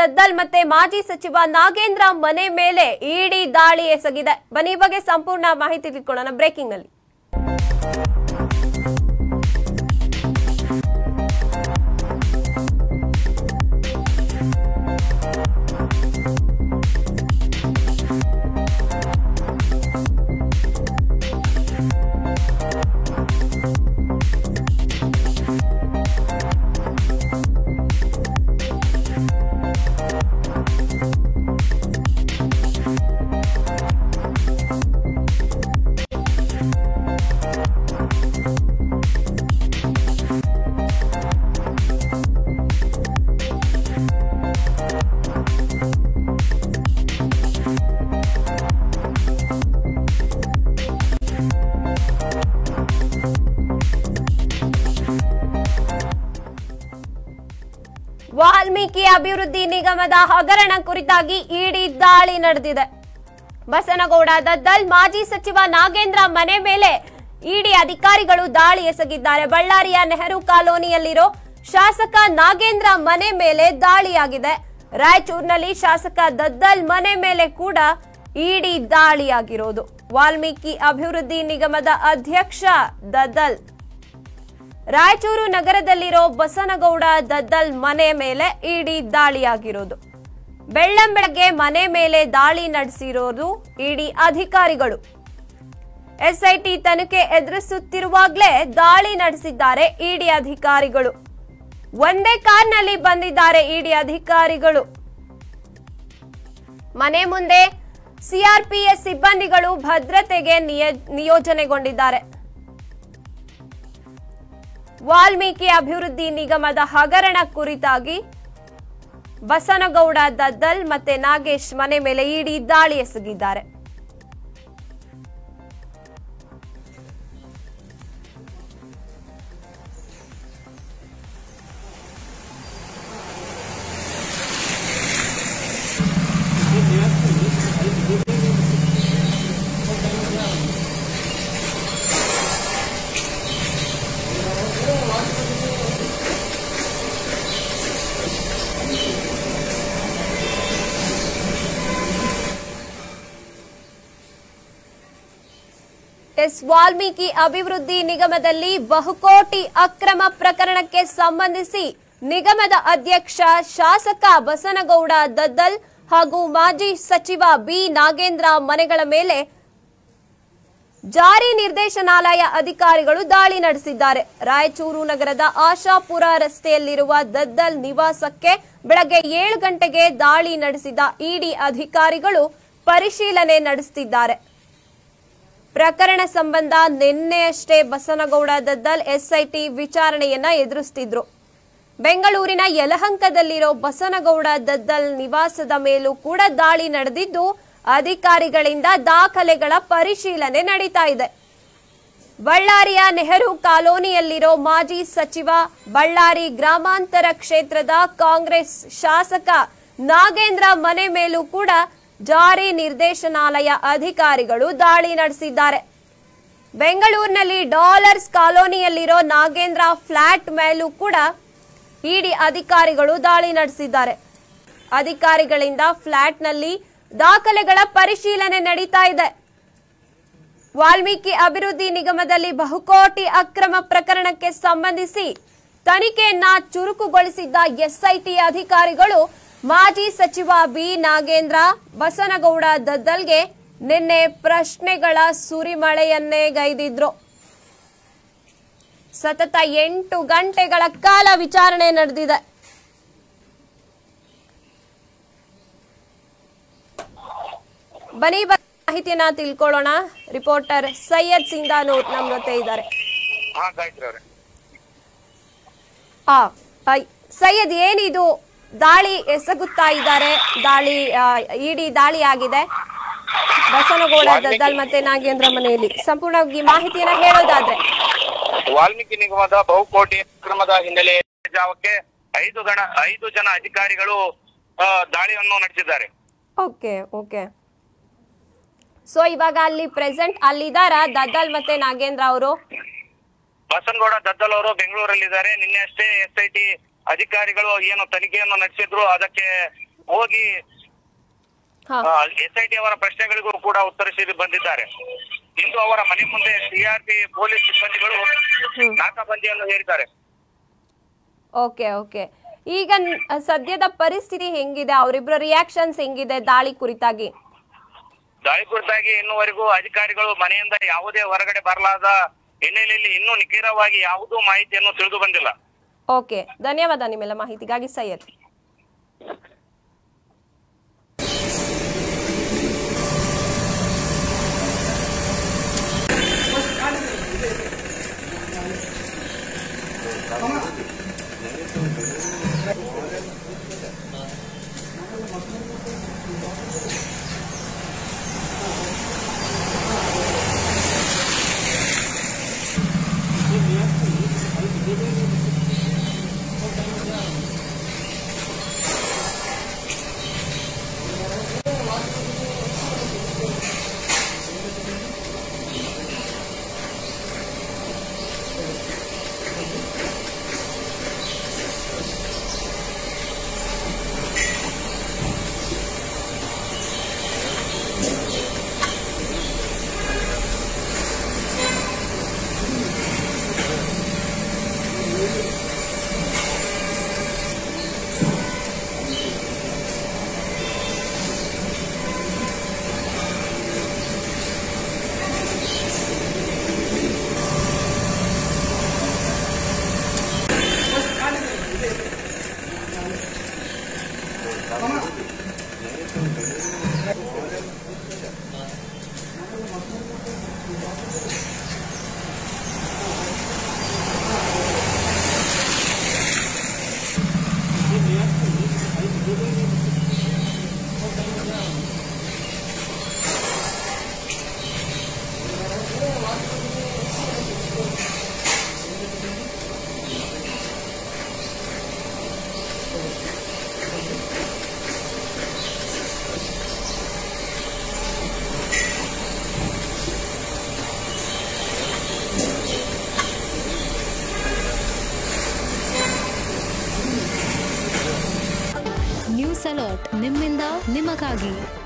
ದದ್ದಲ್ ಮತ್ತೆ ಮಾಜಿ ಸಚಿವ ನಾಗೇಂದ್ರ ಮನೆ ಮೇಲೆ ಇಡಿ ದಾಳಿ ಎಸಗಿದೆ ಬನ್ನಿ ಈ ಬಗ್ಗೆ ಸಂಪೂರ್ಣ ಮಾಹಿತಿ ತಿಳ್ಕೊಳ್ಳೋಣ ಬ್ರೇಕಿಂಗ್ ನಲ್ಲಿ ವಾಲ್ಮೀಕಿ ಅಭಿವೃದ್ಧಿ ನಿಗಮದ ಹಗರಣ ಕುರಿತಾಗಿ ಇಡಿ ದಾಳಿ ನಡೆದಿದೆ ಬಸನಗೌಡ ದದ್ದಲ್ ಮಾಜಿ ಸಚಿವ ನಾಗೇಂದ್ರ ಮನೆ ಮೇಲೆ ಇಡಿ ಅಧಿಕಾರಿಗಳು ದಾಳಿ ಎಸಗಿದ್ದಾರೆ ಬಳ್ಳಾರಿಯ ನೆಹರು ಕಾಲೋನಿಯಲ್ಲಿರೋ ಶಾಸಕ ನಾಗೇಂದ್ರ ಮನೆ ಮೇಲೆ ದಾಳಿಯಾಗಿದೆ ರಾಯಚೂರಿನಲ್ಲಿ ಶಾಸಕ ದದ್ದಲ್ ಮನೆ ಮೇಲೆ ಕೂಡ ಇಡಿ ದಾಳಿಯಾಗಿರೋದು ವಾಲ್ಮೀಕಿ ಅಭಿವೃದ್ಧಿ ನಿಗಮದ ಅಧ್ಯಕ್ಷ ದದ್ದಲ್ ರಾಯಚೂರು ನಗರದಲ್ಲಿರೋ ಬಸನಗೌಡ ದದ್ದಲ್ ಮನೆ ಮೇಲೆ ಇಡಿ ದಾಳಿಯಾಗಿರೋದು ಬೆಳ್ಳಂಬೆಳಗ್ಗೆ ಮನೆ ಮೇಲೆ ದಾಳಿ ನಡೆಸಿರೋದು ಇಡಿ ಅಧಿಕಾರಿಗಳು ಎಸ್ಐಟಿ ತನಿಖೆ ಎದುರಿಸುತ್ತಿರುವಾಗಲೇ ದಾಳಿ ನಡೆಸಿದ್ದಾರೆ ಇಡಿ ಅಧಿಕಾರಿಗಳು ಒಂದೇ ಕಾರ್ನಲ್ಲಿ ಬಂದಿದ್ದಾರೆ ಇಡಿ ಅಧಿಕಾರಿಗಳು ಮನೆ ಮುಂದೆ ಸಿಆರ್ಪಿಎಸ್ ಸಿಬ್ಬಂದಿಗಳು ಭದ್ರತೆಗೆ ನಿಯ- ನಿಯೋಜನೆಗೊಂಡಿದ್ದಾರೆ ವಾಲ್ಮೀಕಿ ಅಭಿವೃದ್ಧಿ ನಿಗಮದ ಹಗರಣ ಕುರಿತಾಗಿ ಬಸನಗೌಡ ದದ್ದಲ್ ಮತ್ತೆ ನಾಗೇಶ್ ಮನೆ ಮೇಲೆ ಇಡಿ ದಾಳಿ ಎಸಗಿದ್ದಾರೆ ಎಸ್ ವಾಲ್ಮೀಕಿ ಅಭಿವೃದ್ಧಿ ನಿಗಮದಲ್ಲಿ ಬಹುಕೋಟಿ ಅಕ್ರಮ ಪ್ರಕರಣಕ್ಕೆ ಸಂಬಂಧಿಸಿ ನಿಗಮದ ಅಧ್ಯಕ್ಷ ಶಾಸಕ ಬಸನಗೌಡ ದದ್ದಲ್ ಹಾಗೂ ಮಾಜಿ ಸಚಿವ ಬಿ ನಾಗೇಂದ್ರ ಮನೆಗಳ ಮೇಲೆ ಜಾರಿ ನಿರ್ದೇಶನಾಲಯ ಅಧಿಕಾರಿಗಳು ದಾಳಿ ನಡೆಸಿದ್ದಾರೆ ರಾಯಚೂರು ನಗರದ ಆಶಾಪುರ ರಸ್ತೆಯಲ್ಲಿರುವ ದದ್ದಲ್ ನಿವಾಸಕ್ಕೆ ಬೆಳಗ್ಗೆ ಏಳು ಗಂಟೆಗೆ ದಾಳಿ ನಡೆಸಿದ ಇಡಿ ಅಧಿಕಾರಿಗಳು ಪರಿಶೀಲನೆ ನಡೆಸುತ್ತಿದ್ದಾರೆ ಪ್ರಕರಣ ಸಂಬಂಧ ನಿನ್ನೆಯಷ್ಟೇ ಬಸನಗೌಡ ದದ್ದಲ್ ಎಸ್ಐಟಿ ವಿಚಾರಣೆಯನ್ನ ಎದುರಿಸುತ್ತಿದ್ರು ಬೆಂಗಳೂರಿನ ಯಲಹಂಕದಲ್ಲಿರೋ ಬಸನಗೌಡ ದದ್ದಲ್ ನಿವಾಸದ ಮೇಲೂ ಕೂಡ ದಾಳಿ ನಡೆದಿದ್ದು ಅಧಿಕಾರಿಗಳಿಂದ ದಾಖಲೆಗಳ ಪರಿಶೀಲನೆ ನಡೀತಾ ಇದೆ ಬಳ್ಳಾರಿಯ ನೆಹರು ಕಾಲೋನಿಯಲ್ಲಿರೋ ಮಾಜಿ ಸಚಿವ ಬಳ್ಳಾರಿ ಗ್ರಾಮಾಂತರ ಕ್ಷೇತ್ರದ ಕಾಂಗ್ರೆಸ್ ಶಾಸಕ ನಾಗೇಂದ್ರ ಮನೆ ಮೇಲೂ ಕೂಡ ಜಾರಿ ನಿರ್ದೇಶನಾಲಯ ಅಧಿಕಾರಿಗಳು ದಾಳಿ ನಡೆಸಿದ್ದಾರೆ ಬೆಂಗಳೂರಿನಲ್ಲಿ ಡಾಲರ್ಸ್ ಕಾಲೋನಿಯಲ್ಲಿರೋ ನಾಗೇಂದ್ರ ಫ್ಲಾಟ್ ಮೇಲೂ ಕೂಡ ಇಡಿ ಅಧಿಕಾರಿಗಳು ದಾಳಿ ನಡೆಸಿದ್ದಾರೆ ಅಧಿಕಾರಿಗಳಿಂದ ಫ್ಲಾಟ್ನಲ್ಲಿ ದಾಖಲೆಗಳ ಪರಿಶೀಲನೆ ನಡೀತಾ ಇದೆ ವಾಲ್ಮೀಕಿ ಅಭಿವೃದ್ಧಿ ನಿಗಮದಲ್ಲಿ ಬಹುಕೋಟಿ ಅಕ್ರಮ ಪ್ರಕರಣಕ್ಕೆ ಸಂಬಂಧಿಸಿ ತನಿಖೆಯನ್ನ ಚುರುಕುಗೊಳಿಸಿದ್ದ ಎಸ್ಐಟಿ ಅಧಿಕಾರಿಗಳು ಮಾಜಿ ಸಚಿವ ಬಿ ನಾಗೇಂದ್ರ ಬಸನಗೌಡ ದದ್ದಲ್ಗೆ ನಿನ್ನೆ ಪ್ರಶ್ನೆಗಳ ಸುರಿಮಳೆಯನ್ನೇ ಗೈದಿದ್ರು ಸತತ ಎಂಟು ಗಂಟೆಗಳ ಕಾಲ ವಿಚಾರಣೆ ನಡೆದಿದೆ ಬನ್ನಿ ಬನ್ನಿ ಮಾಹಿತಿಯನ್ನ ತಿಳ್ಕೊಳ್ಳೋಣ ರಿಪೋರ್ಟರ್ ಸೈಯದ್ ಸಿಂಧಾನೂರ್ ನಮ್ಮ ಜೊತೆ ಇದ್ದಾರೆ ಹಾ ಗಾಯತ್ರಿ ಅವ್ರೆ ಆ, ಆ, ಸೈಯದ್ ಏನಿದು ದಾಳಿ ಎಸಗುತ್ತಾ ಇದ್ದಾರೆ ದಾಳಿ ಆ, ಇಡೀ ದಾಳಿ ಆಗಿದೆ ಬಸನಗೌಡ ದದ್ದಲ್ ಮತ್ತೆ ನಾಗೇಂದ್ರ ಮನೆಯಲ್ಲಿ ಸಂಪೂರ್ಣವಾಗಿ ಮಾಹಿತಿಯನ್ನ ಹೇಳೋದಾದ್ರೆ ವಾಲ್ಮೀಕಿ ನಿಗಮದ ಬಹುಕೋಟಿ ಅಕ್ರಮದ ಹಿನ್ನೆಲೆ ಜಾವಕ್ಕೆ ಐದು ಗಣ ಐದು ಜನ ಅಧಿಕಾರಿಗಳು ಆ, ದಾಳಿಯನ್ನು ನಡೆಸಿದ್ದಾರೆ ಓಕೆ ಓಕೆ ಸೊ ಇವಾಗ ಅಲ್ಲಿ ಪ್ರೆಸೆಂಟ್ ಅಲ್ಲಿದಾರ ದದ್ದಲ್ ಮತ್ತೆ ನಾಗೇಂದ್ರ ಅವರು ಬಸನಗೌಡ ದದ್ದಲ್ ಅವರು ಬೆಂಗಳೂರಲ್ಲಿದ್ದಾರೆ ನಿನ್ನೆ ಅಷ್ಟೇ ಎಸ್ ಐ ಟಿ ಅಧಿಕಾರಿಗಳು ಏನು ತನಿಖೆಯನ್ನು ನಡೆಸಿದ್ರು ಅದಕ್ಕೆ ಹೋಗಿ ಹಾ ಎಸ್ ಐ ಟಿ ಅವರ ಪ್ರಶ್ನೆಗಳಿಗೂ ಕೂಡ ಉತ್ತರಿಸಿ ಬಂದಿದ್ದಾರೆ ಇಂದು ಅವರ ಮನೆ ಮುಂದೆ ಸಿಆರ್ಪಿ ಪೊಲೀಸ್ ಸಿಬ್ಬಂದಿಗಳು ಹ್ಮ್. ನಾಕಾಬಂದಿಯನ್ನು ಹೇರಿದ್ದಾರೆ ಓಕೆ ಓಕೆ ಈಗ ನ್- ಸದ್ಯದ ಪರಿಸ್ಥಿತಿ ಹೆಂಗಿದೆ ಅವರಿಬ್ಬರ ರಿಯಾಕ್ಷನ್ಸ್ ಹೆಂಗಿದೆ ದಾಳಿ ಕುರಿತಾಗಿ ದಾಳಿ ಕುರಿತಾಗಿ ಇನ್ನುವರೆಗೂ ಅಧಿಕಾರಿಗಳು ಮನೆಯಿಂದ ಯಾವುದೇ ಹೊರಗಡೆ ಬರಲಾದ ಹಿನ್ನೆಲೆಯಲ್ಲಿ ಇನ್ನೂ ನಿಖರವಾಗಿ ಯಾವುದೂ ಮಾಹಿತಿಯನ್ನು ತಿಳಿದು ಬಂದಿಲ್ಲ ಓಕೆ ಧನ್ಯವಾದ ನಿಮ್ಮೆಲ್ಲ ಮಾಹಿತಿಗಾಗಿ ಸೈಯದ್ ನ್ಯೂಸ್ ಅಲರ್ಟ್ ನಿಮ್ಮಿಂದ ನಿಮಗಾಗಿ